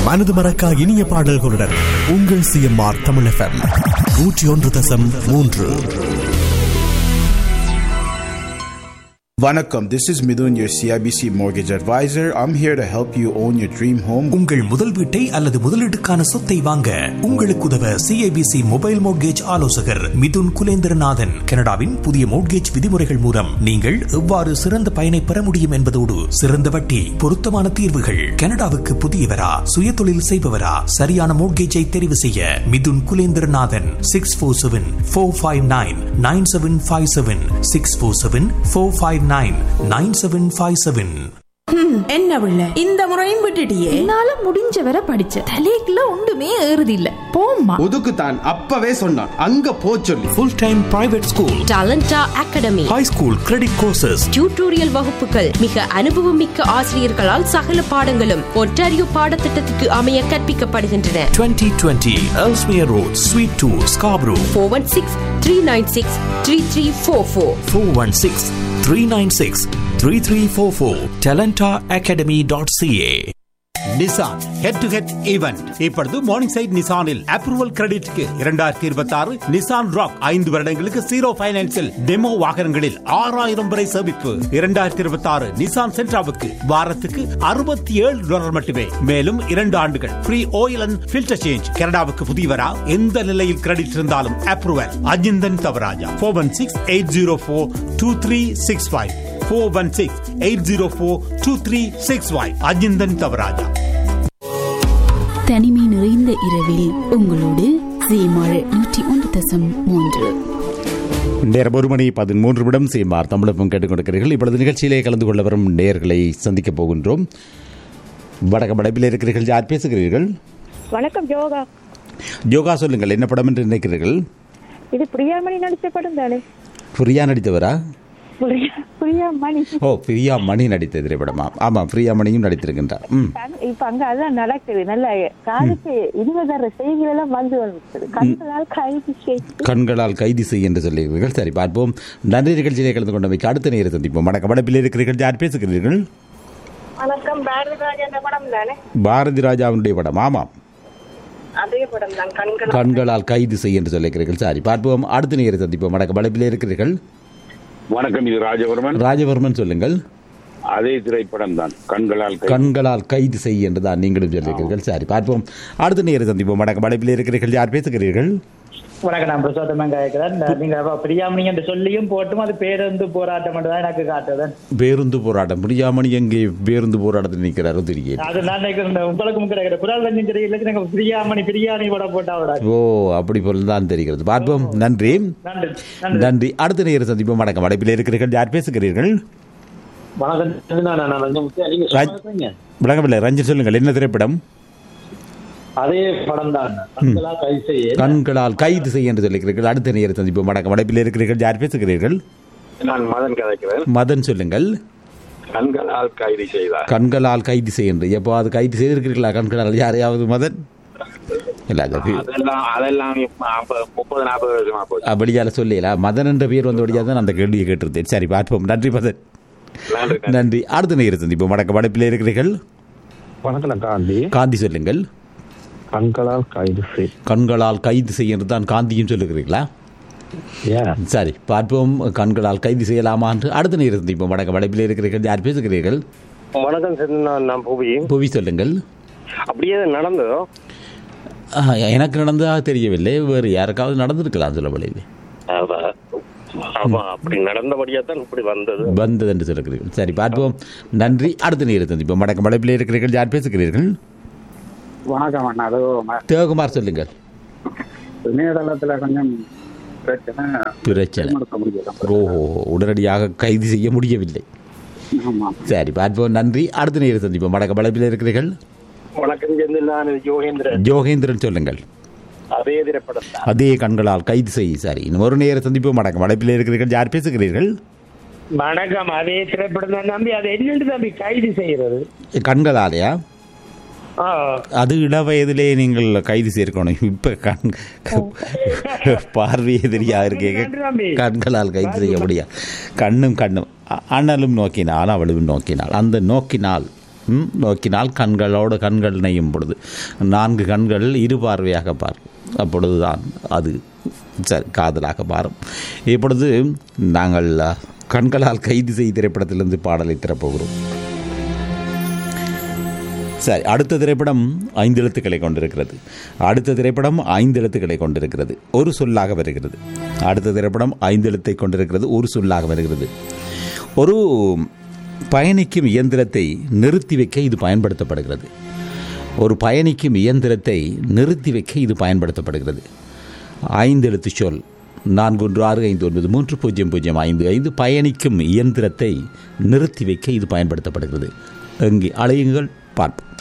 மனது மறக்கா இனிய பாடல்களுடன் உங்கள் சிஎம்ஆர் தமிழ் எஃப்எம் நூற்றி ஒன்று தசம் மூன்று Vanakkam, this is Midun, your CIBC mortgage advisor. I'm here to help you own your dream home. உங்கள் முதல் வீட்டை அல்லது முதலீட்டுக்கான சொத்தை வாங்க உங்களுக்கு உதவ சிஐபிசி மொபைல் மோட்கேஜ் ஆலோசகர் மிதுன் குலேந்திரநாதன் கனடாவின் புதிய மோட்கேஜ் விதிமுறைகள் மூலம் நீங்கள் எவ்வாறு சிறந்த பயனை பெற முடியும் என்பதோடு சிறந்த வட்டி பொருத்தமான தீர்வுகள் கனடாவுக்கு புதியவரா சுயதொழில் செய்பவரா சரியான மோட்கேஜை தெரிவு செய்ய Mithun Kulendranathan six four seven four five nine nine seven five seven six four seven four five nine nine seven five seven என்ன பிள்ளை இந்த முறையும் விட்டுட்டியே என்னால முடிஞ்ச வரை படிச்ச தலைக்குள்ள ஒன்றுமே ஏறுது இல்ல போம்மா ஒதுக்குத்தான் அப்பவே சொன்னான் அங்க போ சொல்லி full time private school Talenta academy high school credit courses tutorial வகுப்புகள் மிக அனுபவமிக்க ஆசிரியர்களால் சகல பாடங்களும் ஒன்டாரியோ பாடத்திட்டத்துக்கு அமைய கற்பிக்கப்படுகின்றன 2020 Ellesmere Road, Suite 2, Scarborough, four one six three nine six three three four four 416 396 3344, talentaacademy.ca. Nissan head to head event இப்பொழுது மார்னிங் சைட் நிசானில் அப்ரூவல் கிரெடிட்க்கு இரண்டாயிரத்தி இருபத்தி ஆறு நிசான் ராக் ஐந்து வருடங்களுக்கு ஜீரோ பைனான்சில் டெமோ வாகனங்களில் ஆறாயிரம் வரை சேமிப்பு இரண்டாயிரத்தி இருபத்தி ஆறு நிசான் சென்ட்ராவுக்கு வாரத்துக்கு அறுபத்தி ஏழு டாலர் மட்டுமே மேலும் இரண்டு ஆண்டுகள் free oil and filter change கனடாவுக்கு புதியவரா எந்த நிலையில் கிரெடிட் இருந்தாலும் approval Ajinthan Thavaraja four one six eight zero four two three six five four one six eight zero four two three six five Ajinthan Thavaraja தனிமை நிறைந்த இரவில் உங்களோடு சீமாழ் நூற்றி ஒன்று தசம் மூன்று நேரம் ஒரு மணி பதிமூன்று நிமிடம் சீமார் தமிழகம் கேட்டுக்கொண்டிருக்கிறீர்கள் இப்பொழுது நிகழ்ச்சியிலே கலந்து கொள்ள வரும் நேர்களை சந்திக்கப் போகின்றோம் வடக்க படைப்பில் இருக்கிறீர்கள் யார் பேசுகிறீர்கள் வணக்கம் யோகா யோகா சொல்லுங்கள் என்ன படம் என்று நினைக்கிறீர்கள் இது பிரியாமணி நடிச்ச படம் தானே பிரியா நடித்தவரா பிரியா பிரியாமணி ஓ பிரியா மணி நடித்த திரைப்படமா ஆமாம் பிரியா மணியும் நடித்திருக்கின்றார் ம் இப்ப அங்க அதான் நடக்குது நல்ல காதுக்கு இருபதாயிரம் செய்திகள் எல்லாம் வந்து வந்துருக்குது கண்களால் கைது செய்து கண்களால் கைது செய்ய என்று சொல்லுகிறீர்கள் சரி பார்ப்போம் நன்றி நிகழ்ச்சியிலே கலந்து கொண்டமைக்கு அடுத்த நேரம் சந்திப்போம் வடக்க படைப்பில் இருக்கிறீர்கள் யார் பேசுகிறீர்கள் வணக்கம் பாரதிராஜ் என்ற படம் தானே பாரதி ராஜாவினுடைய படம் ஆமாம் அதே படம் தான் கண்கள் கண்களால் கைது செய்ய என்று சொல்லுகிறீர்கள் சரி பார்ப்போம் அடுத்த நேரம் சந்திப்போம் வடக்க படைப்பில் இருக்கிறீர்கள் வணக்கம் இது ராஜவர்மன் ராஜவர்மன் சொல்லுங்கள் அதே திரைப்படம் தான் கண்களால் கை- கண்களால் கைது செய்ய என்று தான் நீங்களும் சொல்லுகிறீர்கள் சரி பார்ப்போம் அடுத்த நேரம் சந்திப்போம் வடக்க படைப்பில் இருக்கிறீர்கள் யார் பேசுகிறீர்கள் வணக்கம் நான் பிரசோத்தமன் கேட்கிறேன் நீங்க அப்ப பிரியாமணி என்று சொல்லியும் போட்டும் அது பேருந்து போராட்டம் என்று தான் எனக்கு காட்டுது பேருந்து போராட்டம் பிரியாமணி எங்கே பேருந்து போராட்டத்தில் நிற்கிறாரோ தெரியல அது நான் நினைக்கிறேன் உங்களுக்கு கிடைக்கிற குரல் ரஞ்சன் தெரியல நீங்க பிரியாமணி பிரியாணி கூட போட்டா விட ஓ அப்படி போல தான் தெரிகிறது பார்ப்போம் நன்றி நன்றி நன்றி அடுத்த நேரம் சந்திப்போம் வடக்க படைப்பில் இருக்கிறீர்கள் யார் பேசுகிறீர்கள் வணக்கம் நான் நான் வந்து நீங்க ராஜ்- சொல்றீங்க. விளங்கவில்லை ரஞ்சன் சொல்லுங்கள் என்ன திரைப்படம் அதே படம் தான் கண்களா கை செய்ய கண்களால் கைது செய்ய என்று சொல்லுகிறீர்கள் அடுத்த நேரம் சந்திப்போம் வடக்க படைப்பில் இருக்கிறீர்கள் யார் பேசுகிறீர்கள் நான் மதன் கதைக்கிறேன் மதன் சொல்லுங்கள் கண்களால் கைது செய்தார் கண்களால் கைது செய்ய எப்போ அது கைது செய்திருக்கிறீர்களா கண்களால் யாரையாவது மதன் இல்லை அது அதெல்லாம் அதெல்லாம் இப்ப அப்ப முப்பது நாற்பது வருஷமா போச்சு அப்படியால சொல்லல மதன் என்ற பேர் வந்தபடியாக தான் அந்த கேள்வியை கேட்டிருந்தேன் சரி பார்ப்போம் நன்றி மதன் நன்றி நன்றி அடுத்த நேரம் சந்திப்போம் வடக்க படைப்பில் இருக்கிறீர்கள் வணக்கம் காந்தி காந்தி சொல்லுங்கள் கண்களால் கைது செய் கண்களால் கைது செய்ய என்று தான் காந்தியும் சொல்லுகிறீர்களா சரி பார்ப்போம் கண்களால் கைது செய்யலாமா என்று அடுத்த நேரம் சந்திப்போம் வடக்க படைப்பில் இருக்கிறீர்கள் யார் பேசுகிறீர்கள் வணக்கம் சார் நான் நான் புவி புவி சொல்லுங்கள் அப்படியே நடந்ததோ ஆ, எனக்கு நடந்ததாக தெரியவில்லை வேறு யாருக்காவது நடந்திருக்கலாம் சில வழியில் அவ- ஆமா அப்படி நடந்தபடியா தான் இப்படி வந்தது வந்தது என்று சொல்லுகிறீர்கள் சரி பார்ப்போம் நன்றி அடுத்த நேரம் சந்திப்போம் வடக்க படைப்பில் இருக்கிறீர்கள் யார் பேசுகிறீர்கள் வணக்கம் அண்ணா அது தேவகுமார் சொல்லுங்கள் இணையதளத்துல கொஞ்சம் பிரச்சனை பிரச்சனை நடத்த முடியல ஓஹோ உடனடியாக கைது செய்ய முடியவில்லை ஆமா சரி பார்ப்போம் நன்றி அடுத்த நேரம் சந்திப்போம் வடக்க படைப்பில் இருக்கிறீர்கள் வணக்கம் செந்தில் நான் யோகேந்திரன் ஜோகேந்திரன் சொல்லுங்கள் அதே திரைப்படம் தான் அதே கண்களால் கைது செய்ய சரி இன்னும் ஒரு நேரம் சந்திப்போம் வடக்க படைப்பில் இருக்கிறீர்கள் யார் பேசுகிறீர்கள் வணக்கம் அதே திரைப்படம் தான் நம்பி அதை என்னென்று தம்பி கைது செய்யறது கண்களாலையா ஆ, அது இளவயதிலே நீங்கள் கைது சேர்க்கணும் இப்ப கண் பார்வையே தெரியா இருக்கீங்க கண்களால் கைது செய்ய முடியாது கண்ணும் கண்ணும் அ- அண்ணலும் நோக்கினால் அவளும் நோக்கினாள் அந்த நோக்கினால் ம், நோக்கினால் கண்களோடு கண்கள் நெய்யும் பொழுது நான்கு கண்கள் இரு பார்வையாக பார் அப்பொழுதுதான் அது சரி காதலாக மாறும் இப்பொழுது நாங்கள் அ, கண்களால் கைது செய் திரைப்படத்திலிருந்து பாடலை திறப்போகிறோம் சரி அடுத்த திரைப்படம் ஐந்து எழுத்துக்களை கொண்டிருக்கிறது அடுத்த திரைப்படம் ஐந்து எழுத்துக்களை கொண்டிருக்கிறது ஒரு சொல்லாக வருகிறது அடுத்த திரைப்படம் ஐந்து எழுத்தை கொண்டிருக்கிறது ஒரு சொல்லாக வருகிறது ஒரு பயணிக்கும் இயந்திரத்தை நிறுத்தி வைக்க இது பயன்படுத்தப்படுகிறது ஒரு பயணிக்கும் இயந்திரத்தை நிறுத்தி வைக்க இது பயன்படுத்தப்படுகிறது ஐந்து எழுத்து சொல் நான்கு ஒன்று ஆறு ஐந்து ஒன்பது மூன்று பூஜ்ஜியம் பூஜ்ஜியம் ஐந்து ஐந்து பயணிக்கும் இயந்திரத்தை நிறுத்தி வைக்க இது பயன்படுத்தப்படுகிறது எங்கே அலையுங்கள் பார்ப்போம்